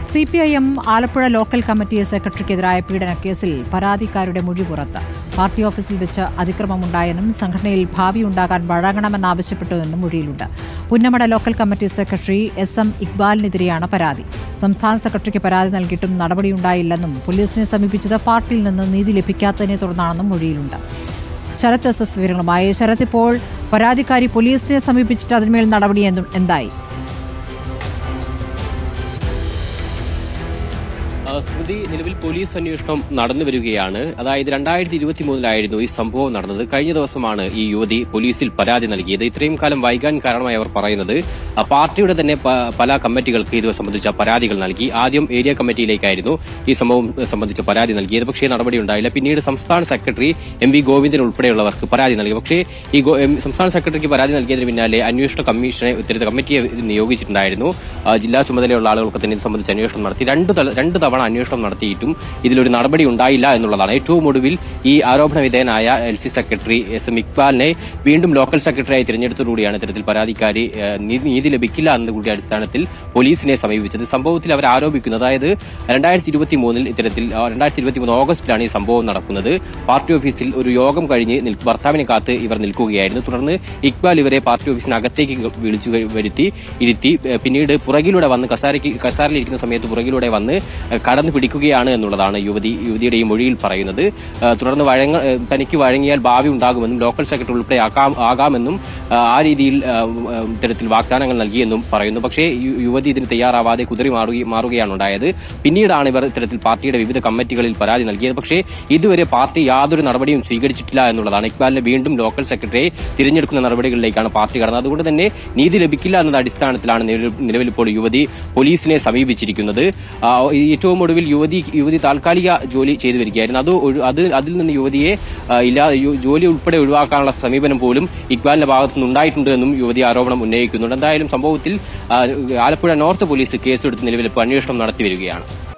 C P I M Alappuzha local committee സെക്രട്ടറിക്കെതിരായ പീഡനക്കേസിൽ പരാതിക്കാരുടെ മൊഴി പുറത്ത് പാർട്ടി ഓഫീസിൽ വെച്ച് അതിക്രമമുണ്ടായെന്നും സംഘടനയിൽ ഭാവി ഉണ്ടാകാൻ വഴങ്ങണമെന്നാവശ്യപ്പെട്ടുവെന്നും മൊഴിയിലുണ്ട് Punnamada local committee secretary S M ഇക്ബാലിനെതിരെയാണ് പരാതി സംസ്ഥാന സെക്രട്ടറിക്ക് പരാതി നൽകിയിട്ടും നടപടിയുണ്ടായില്ലെന്നും പോലീസിനെ സമീപിച്ചത് പാർട്ടിയിൽ നിന്ന് നീതി ലഭിക്കാത്തതിനെ തുടർന്നാണെന്നും മൊഴിയിലുണ്ട് ശരത് എസ് എസ് വിവരങ്ങളുമായി ശരത് ഇപ്പോൾ പരാതിക്കാരി പോലീസിനെ സമീപിച്ചിട്ട് അതിന്മേൽ നടപടി എന്തു- എന്തായി ആ, സ്മൃതി നിലവിൽ പോലീസ് അന്വേഷണം നടന്നു വരികയാണ് അതായത് രണ്ടായിരത്തി ഇരുപത്തി മൂന്നിലായിരുന്നു ഈ സംഭവം നടന്നത് കഴിഞ്ഞ ദിവസമാണ് ഈ യുവതി പോലീസിൽ പരാതി നൽകിയത് ഇത്രയും കാലം വൈകാൻ കാരണമായി അവർ പറയുന്നത് ആ, പാർട്ടിയുടെ തന്നെ പ- പല കമ്മിറ്റികൾക്ക് ഇത് സംബന്ധിച്ച പരാതികൾ നൽകി ആദ്യം ഏരിയ കമ്മിറ്റിയിലേക്കായിരുന്നു ഈ സംഭവം സംബന്ധിച്ച പരാതി നൽകിയത് പക്ഷേ നടപടി ഉണ്ടായില്ല പിന്നീട് സംസ്ഥാന സെക്രട്ടറി എം വി ഗോവിന്ദൻ ഉൾപ്പെടെയുള്ളവർക്ക് പരാതി നൽകി പക്ഷേ ഈ ഗോ- എം- സംസ്ഥാന സെക്രട്ടറിക്ക് പരാതി നൽകിയതിന് പിന്നാലെ അന്വേഷണ കമ്മീഷനെ ഇത്തരത്തിൽ കമ്മിറ്റിയെ നിയോഗിച്ചിട്ടുണ്ടായിരുന്നു ആ, ജില്ലാ ചുമതലയുള്ള ആളുകൾക്ക് തന്നെ ഇത് സംബന്ധിച്ച് അന്വേഷണം നടത്തി രണ്ട് തല- രണ്ട് തവണ അന്വേഷണം നടത്തിയിട്ടും ഇതിലൊരു നടപടി ഉണ്ടായില്ല എന്നുള്ളതാണ് ഏറ്റവും ഒടുവിൽ ഈ ആരോപണ വിധേയനായ L C secretary S M ഇക്ബാലിനെ വീണ്ടും ലോക്കൽ സെക്രട്ടറിയായി തിരഞ്ഞെടുത്തതോടുകൂടിയാണ് ഇത്തരത്തിൽ പരാതിക്കാരി ഏഹ്, നീതി നീതി ലഭിക്കില്ല എന്ന കൂടി അടിസ്ഥാനത്തിൽ പോലീസിനെ സമീപിച്ചത് സംഭവത്തിൽ അവർ ആരോപിക്കുന്നത് അതായത് രണ്ടായിരത്തി ഇരുപത്തി മൂന്നിൽ ഇത്തരത്തിൽ ആ, രണ്ടായിരത്തി ഇരുപത്തി മൂന്ന് ഓഗസ്റ്റിലാണ് ഈ സംഭവം നടക്കുന്നത് പാർട്ടി ഓഫീസിൽ ഒരു യോഗം കഴിഞ്ഞ് നിൽ- ഭർത്താവിനെ കാത്ത് ഇവർ നിൽക്കുകയായിരുന്നു തുടർന്ന് ഇക്ബാൽ ഇവരെ പാർട്ടി ഓഫീസിനകത്തേക്ക് വിളിച്ചു വരുത്തി ഇരുത്തി ഏഹ്, പിന്നീട് പുറകിലൂടെ വന്ന് കസാരയ്ക്ക് കസാരയിലിരിക്കുന്ന സമയത്ത് പുറകിലൂടെ വന്ന് ഏഹ്, കടന്നു പിടിക്കുകയാണ് എന്നുള്ളതാണ് യുവതി യുവതിയുടെ ഈ മൊഴിയിൽ പറയുന്നത് ഏഹ്, തുടർന്ന് വഴങ്ങ ഏഹ്, തനിക്ക് വഴങ്ങിയാൽ ഭാവി ഉണ്ടാകുമെന്നും ലോക്കൽ സെക്രട്ടറി ഉൾപ്പെടെ ആക്കാം ആകാമെന്നും ഏഹ്, ആ രീതിയിൽ ഏഹ്, ഏഹ്, ഇത്തരത്തിൽ വാഗ്ദാനങ്ങൾ നൽകിയെന്നും പറയുന്നു പക്ഷേ യു- യുവതി ഇതിന് തയ്യാറാവാതെ കുതിരി മാറുക മാറുകയാണ് ഉണ്ടായത് പിന്നീടാണ് ഇവർ ഇത്തരത്തിൽ പാർട്ടിയുടെ വിവിധ കമ്മിറ്റികളിൽ പരാതി നൽകിയത് പക്ഷേ ഇതുവരെ പാർട്ടി യാതൊരു നടപടിയും സ്വീകരിച്ചിട്ടില്ല എന്നുള്ളതാണ് ഇക്ബാലിനെ വീണ്ടും ലോക്കൽ സെക്രട്ടറിയെ തിരഞ്ഞെടുക്കുന്ന നടപടികളിലേക്കാണ് പാർട്ടി കടന്നത് അതുകൊണ്ട് തന്നെ നീതി ലഭിക്കില്ല എന്ന അടിസ്ഥാനത്തിലാണ് നിലവിൽ നിലവിൽ ഇപ്പോൾ യുവതി പോലീസിനെ സമീപിച്ചിരിക്കുന്നത് ആ, ഈ ഏറ്റവും ഒടുവിൽ യുവതി യുവതി താൽക്കാലിക ജോലി ചെയ്തു വരികയായിരുന്നു അത് ഒഴി- അത് അതിൽ നിന്ന് യുവതിയെ ആ, ഇല്ലാ യു- ജോലി ഉൾപ്പെടെ ഒഴിവാക്കാനുള്ള സമീപനം പോലും ഇക്ബാലിന്റെ ഭാഗത്തു നിന്നുണ്ടായിട്ടുണ്ട് എന്നും യുവതി ആരോപണം ഉന്നയിക്കുന്നുണ്ട് എന്തായാലും സംഭവത്തിൽ ആ, ആലപ്പുഴ നോർത്ത് പോലീസ് കേസെടുത്ത് നിലവിൽ ഇപ്പോൾ അന്വേഷണം നടത്തി വരികയാണ്